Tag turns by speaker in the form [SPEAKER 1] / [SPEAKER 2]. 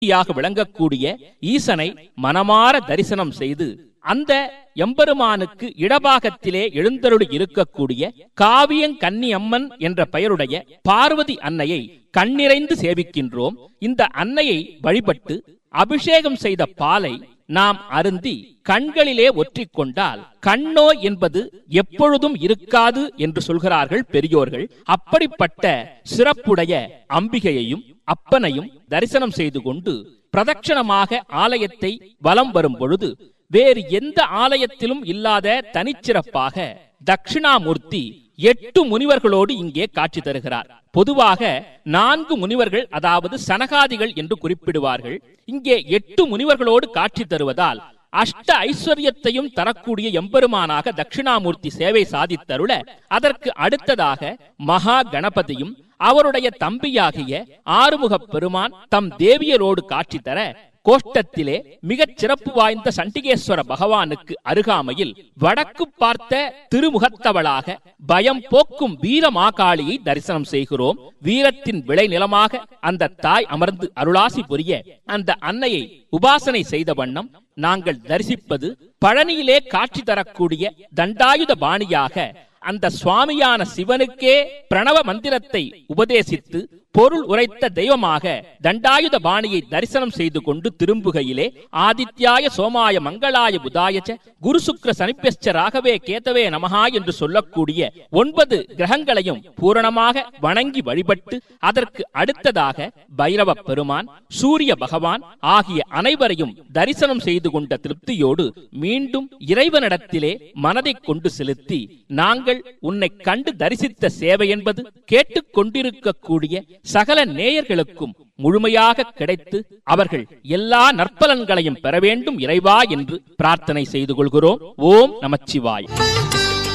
[SPEAKER 1] யாக விளங்கக்கூடிய ஈசனை மனமாற தரிசனம் செய்து அந்த எம்பெருமானுக்கு இடபாகத்திலே எழுந்தருளி இருக்கக்கூடிய காவியங்கன்னி அம்மன் என்ற பெயருடைய பார்வதி அன்னையை கண்ணிறைந்து சேவிக்கின்றோம் இந்த அன்னையை வழிபட்டு அபிஷேகம் செய்த பாலை நாம் அருந்தி கண்களிலே ஒற்றிக்கொண்டால் கண்ணோ என்பது எப்பொழுதும் இருக்காது என்று சொல்கிறார்கள் பெரியோர்கள் அப்படிப்பட்ட சிறப்புடைய அம்பிகையையும் அப்பனையும் தரிசனம் செய்து கொண்டு பிரதட்சணமாக ஆலயத்தை வலம் வரும் பொழுது வேறு எந்த ஆலயத்திலும் இல்லாத தனிச்சிறப்பாக தட்சிணாமூர்த்தி எட்டு முனிவர்களோடு இங்கே காட்சி தருகிறார் பொதுவாக நான்கு முனிவர்கள் அதாவது சனகாதிகள் என்று குறிப்பிடுவார்கள் இங்கே எட்டு முனிவர்களோடு காட்சி தருவதால் அஷ்ட ஐஸ்வர்யத்தையும் தரக்கூடிய எம்பெருமானாக தட்சிணாமூர்த்தி சேவை சாதித்தருள அதற்கு அடுத்ததாக மகா கணபதியும் அவருடைய தம்பியாகிய ஆறுமுகப் பெருமான் தம் தேவியரோடு காட்சி தர கோஷ்டத்திலே மிகச் சிறப்பு வாய்ந்த சண்டிகேஸ்வர பகவானுக்கு அருகாமையில் வடக்கு பார்த்த திருமுகத்தவளாக பயம் போக்கும் வீரமாகாளியை தரிசனம் செய்கிறோம் வீரத்தின் விளைநிலமாக அந்த தாய் அமர்ந்து அருளாசி புரிய அந்த அன்னையை உபாசனை செய்த வண்ணம் நாங்கள் தரிசிப்பது பழனியிலே காட்சி தரக்கூடிய தண்டாயுத பாணியாக அந்த சுவாமியான சிவனுக்கே பிரணவ மந்திரத்தை உபதேசித்து பொருள் உரைத்த தெய்வமாக தண்டாயுத பாணியை தரிசனம் செய்து கொண்டு திரும்புகையிலே ஆதித்யாய சோமாய மங்களாய புதாயச்ச குரு சுக்ர சனிப்பெஸ்ச ராகவே கேதவே நமஹா என்று சொல்லக்கூடிய ஒன்பது கிரகங்களையும் பூரணமாக வணங்கி வழிபட்டு அதற்கு அடுத்ததாக பைரவ பெருமான் சூரிய பகவான் ஆகிய அனைவரையும் தரிசனம் செய்து கொண்ட திருப்தியோடு மீண்டும் இறைவனிடத்திலே மனதை கொண்டு செலுத்தி நாங்கள் உன்னை கண்டு தரிசித்த சேவை என்பது கேட்டுக் கொண்டிருக்கக்கூடிய சகல நேயர்களுக்கும் முழுமையாக கிடைத்து அவர்கள் எல்லா நற்பலன்களையும் பெற வேண்டும் இறைவா என்று பிரார்த்தனை செய்து கொள்கிறோம் ஓம் நமச்சிவாய்